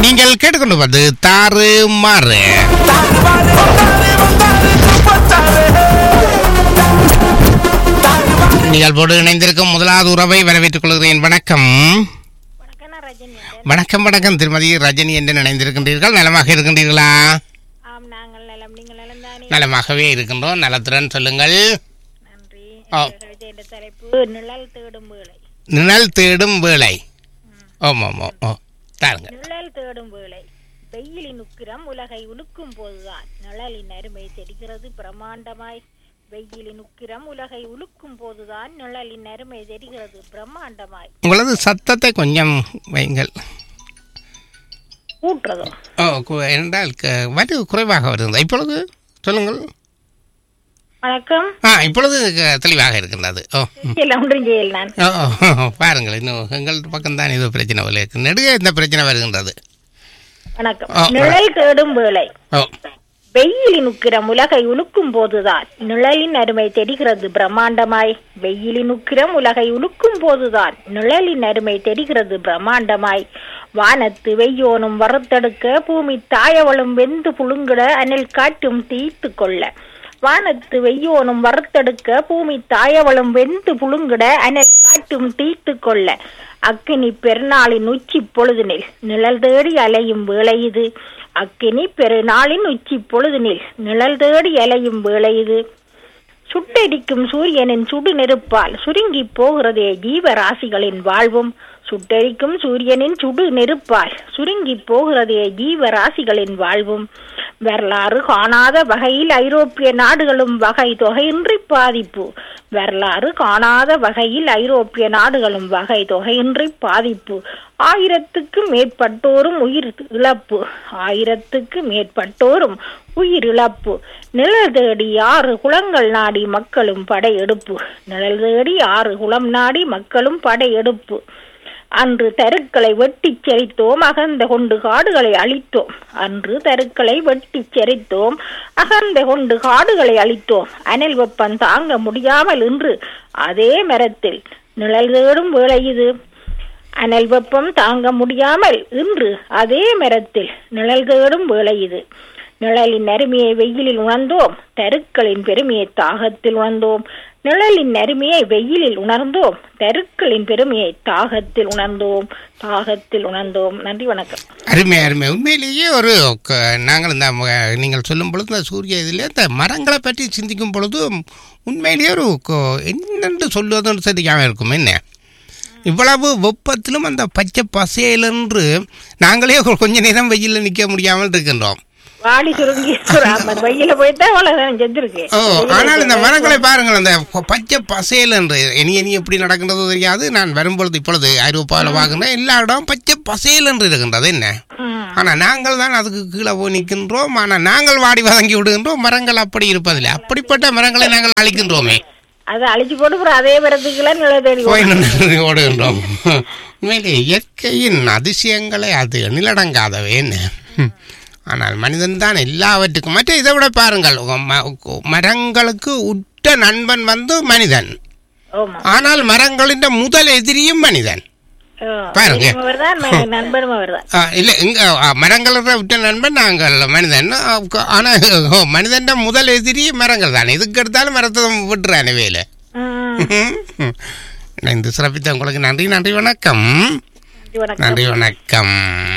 நீங்கள் கேட்டுக்கொண்டு வந்து தாறு மாறு நிகழ்வோடு இணைந்திருக்கும் முதலாவது உறவை வரவேற்றுக் கொள்கிறேன் வணக்கம் வணக்கம் நான் ரஜினி வணக்கம் வணக்கம் திருமதி ரஜினி என்று நினைந்திருக்கின்றீர்கள் நலமாக இருக்கின்றீர்களா ஆம் நாங்கள் நலம் நீங்கள் நலம் தானே நலமாகவே இருக்கின்றோம் நலத்துடன் சொல்லுங்கள் நன்றி ஆ. கவிதை என்ற தலைப்பு நிழல் தேடும் வேளை நிழல் தேடும் வேலை ஆமாம் ஆமாம் ஓ தாருங்க நிழல் தேடும் வேளை வெயிலின் உக்கிரம் உலகை உலுக்கும் போதுதான் நிழலின் அருமை தெரிகிறது பிரம்மாண்டமாய் வெயிலின் உக்கிரம் உலகை உலுக்கும் போதுதான் நிழலின் அருமை தெரிகிறது பிரம்மாண்டமாய் உங்களது சத்தத்தை கொஞ்சம் வைங்கள் கூட்டுறதோ ஓ கு- என்றால் க- வலு குறைவாக வருகிறது இப்பொழுது சொல்லுங்கள் வணக்கம் ஆ இப்பொழுது க- தெளிவாக இருக்கின்றது ஓ ம். இல்லை ஒன்றும் செய்யல் நான் ஓ ஓ, ஓ, பாருங்கள் இன்னும் எங்கள் பக்கம் தான் ஏதோ பிரச்சனை போல இருக்கு நெடுக இந்த பிரச்சனை வருகின்றது வணக்கம் ஆ, நிழல் தேடும் வேளை ஓ வெயிலின் உக்கிரம் உலகை உலுக்கும் போதுதான் நிழலின் அருமை தெரிகிறது பிரம்மாண்டமாய் வெயிலின் உக்கிரம் உலகை உலுக்கும் போதுதான் நிழலின் அருமை தெரிகிறது பிரம்மாண்டமாய் வானத்து வெய்யோனும் வறுத்தெடுக்க பூமி தாயவளும் வெந்து புழுங்கிட அனல் காட்டும் தீர்த்து கொள்ள வானத்து வெய்யோனும் வறுத்தெடுக்க பூமி தாயவளும் வெந்து புழுங்கிட அனல் காட்டும் தீர்த்து கொள்ள அக்கினி பெருநாளின் உச்சி பொழுதினில் நிழல் தேடி அலையும் வேளை இது அக்கினி பெருநாளின் உச்சி பொழுதினில் நிழல் தேடி அலையும் வேளை இது சுட்டெரிக்கும் சூரியனின் சுடு நெருப்பால் சுருங்கி போகிறதே ஜீவராசிகளின் வாழ்வும் சுட்டெரிக்கும் சூரியனின் சுடு நெருப்பால் சுருங்கி போகிறதே ஜீவராசிகளின் வாழ்வும் வரலாறு காணாத வகையில் ஐரோப்பிய நாடுகளும் வகை தொகையின்றி பாதிப்பு வரலாறு காணாத வகையில் ஐரோப்பிய நாடுகளும் வகை தொகையின்றி பாதிப்பு ஆயிரத்துக்கு மேற்பட்டோரும் உயிர் இழப்பு ஆயிரத்துக்கு மேற்பட்டோரும் உயிர் இழப்பு நிழல் தேடி ஆறு குளங்கள் நாடி மக்களும் படையெடுப்பு நிழல் தேடி ஆறு குளம் நாடி மக்களும் படையெடுப்பு அன்று தருக்களை வெட்டிச் செறித்தோம் அகந்த கொண்டு காடுகளை அழித்தோம் அன்று தருக்களை வெட்டிச் செறித்தோம் அகந்த கொண்டு காடுகளை அழித்தோம் அனல் வெப்பம் தாங்க முடியாமல் இன்று அதே மரத்தில் நிழல் தேடும் வேளை இது அனல் வெப்பம் தாங்க முடியாமல் இன்று அதே மரத்தில் நிழல் தேடும் வேளை இது நிழலின் அருமையை வெயிலில் உணர்ந்தோம் தருக்களின் பெருமையை தாகத்தில் உணர்ந்தோம் நிழலின் அருமையை வெயிலில் உணர்ந்தோம் தருக்களின் பெருமையை தாகத்தில் உணர்ந்தோம் தாகத்தில் உணர்ந்தோம் நன்றி வணக்கம் அருமை அருமை உண்மையிலேயே ஒரு க- நாங்கள் இந்த ம- நீங்கள் சொல்லும் பொழுது இந்த சூரிய இதில் இந்த மரங்களை பற்றி சிந்திக்கும் பொழுது உண்மையிலேயே ஒரு க- என்னென்று சொல்லுவதுன்னு தெரியாமல் இருக்கும் என்ன இவ்வளவு வெப்பத்திலும் அந்த பச்சை பசையிலென்று நாங்களே கொ- கொஞ்ச நேரம் வெயிலில் நிற்க முடியாமல் இருக்கின்றோம் வாடி சுருங்கி சுறாம வெயில போயிட்டா அவ்வளவு செஞ்சிருக்கு ஓ ஆனால் இந்த மரங்களை பாருங்கள் அந்த ப- பச்சை பசேல் என்று இனி இனி எப்படி நடக்கின்றதோ தெரியாது நான் வரும்பொழுது இப்பொழுது ஐரோப்பாவில் பார்க்கின்றேன் எல்லா இடம் பச்சை பசேல் என்று இருக்கின்றது என்ன ம். ஆனால் நாங்கள் தான் அதுக்கு கீழே போய் நிற்கின்றோம் ஆனால் நாங்கள் வாடி வதங்கி விடுகின்றோம் மரங்கள் அப்படி இருப்பதில்லை அப்படிப்பட்ட மரங்களை நாங்கள் அழிக்கின்றோமே அதை அழிச்சு போட்டு அப்புறம் அதே மரத்துக்குள்ள நிழல் தேடி போய் நின்று ஓடுகின்றோம் உண்மையிலே இயற்கையின் அதிசயங்களை அது எண்ணிலடங்காதவை என்ன ம். ஆனால் மனிதன் தான் எல்லாவற்றுக்கும் மற்ற இதை விட பாருங்கள் ம- மரங்களுக்கு உற்ற நண்பன் வந்து மனிதன் ஆமா ஆனால் மரங்களின் முதல் எதிரியும் மனிதன் பாருங்க. அவர்தான் நண்பனும் அவர்தான் ஆ, இல்ல இங்க ஆ, மரங்களோட விட்ட நண்பன் நாங்கள் மனிதன் ஆ, க- ஆனா ஓ, மனிதன் முதல் எதிரி மரங்கள் தானே இதுக்கு எடுத்தாலும் மரத்தை விட்டுறானே வேலை ம். இந்த சிறப்பித்த உங்களுக்கு நன்றி நன்றி வணக்கம் நன்றி வணக்கம் நன்றி வணக்கம்